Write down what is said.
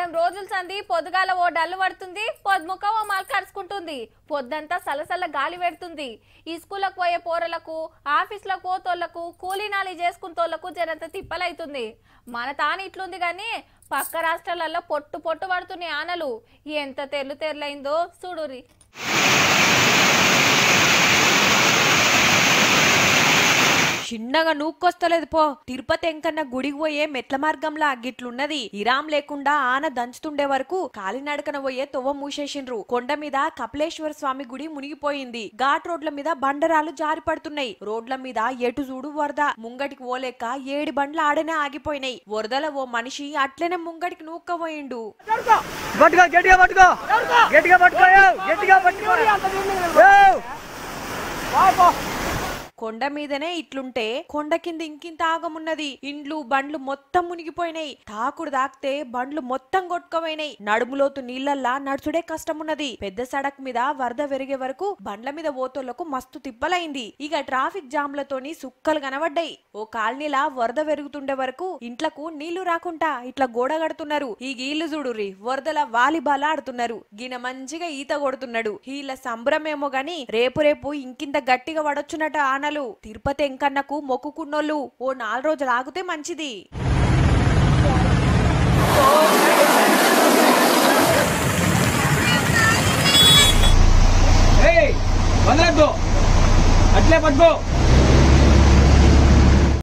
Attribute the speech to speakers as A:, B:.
A: వారం రోజుల సంది పొద్దుగాల ఓ డల్లు పడుతుంది పొద్దుముఖ ఓ మలకరుచుకుంటుంది పొద్దంతా సలసల గాలి పెడుతుంది ఈ స్కూళ్ళకు పోయే పోరలకు ఆఫీసులకు పోతోళ్లకు కూలీనాలి చేసుకుంటోళ్లకు జరంత తిప్పలైతుంది మన తాను ఇట్లుంది కానీ పక్క రాష్ట్రాలలో పొట్టు పొట్టు పడుతున్నాయి ఆనలు ఎంత తెర్లు తెర్లైందో చూడురి
B: చిన్నగా నూక్కొస్తలేదు పో తిరుపతి ఎంకన్న గుడికి పోయే మెట్ల మార్గంలా గిట్లున్నది ఇరాం లేకుండా ఆన దంచుతుండే వరకు కాలినడకన పోయే తొవ్వ మూసేసిండ్రు కొండ మీద కపిలేశ్వర స్వామి గుడి మునిగిపోయింది ఘాట్ రోడ్ల మీద బండరాలు జారి పడుతున్నాయి రోడ్ల మీద ఎటు చూడు వరద ముంగటికి పోలేక ఏడి బండ్లు ఆడనే ఆగిపోయినాయి వరదల ఓ మనిషి అట్లనే ముంగటికి నూక్కపోయిండు
C: పట్టుకో గట్టిగా పట్టుకో గట్టిగా పట్టుకో ఏవ్, గట్టిగా పట్టుకో ఏవ్.
B: కొండ మీదనే ఇట్లుంటే కొండ కింద ఇంకింత ఆగమున్నది ఇండ్లు బండ్లు మొత్తం మునిగిపోయినాయి తాకుడు దాకితే బండ్లు మొత్తం కొట్టుకుపోయినాయి నడుములోతు నీళ్ళల్లా నడుచుడే కష్టమున్నది పెద్ద సడక్ మీద వరద పెరిగే వరకు బండ్ల మీద పోతోళ్లకు మస్తు తిప్పలైంది ఇక ట్రాఫిక్ జామ్లతోని సుక్కలు కనబడ్డాయి ఓ కాలనీలా వరద పెరుగుతుండే వరకు ఇంట్లకు నీళ్లు రాకుండా ఇట్లా గోడ కడుతున్నారు ఈ గీళ్లు చూడుర్రి వరదల వాలీబాల్ ఆడుతున్నారు గిన మంచిగా ఈత కొడుతున్నాడు వీళ్ళ సంబరమేమో గాని రేపు రేపు ఇంకింత గట్టిగా పడొచ్చునట ఆనలు తిరుపతి ఎంకన్నకు మొక్కుకున్నోళ్ళు ఓ నాలుగు రోజులు ఆగితే మంచిది
C: ఏయ్, వదలొద్దు అట్లే పట్టుకో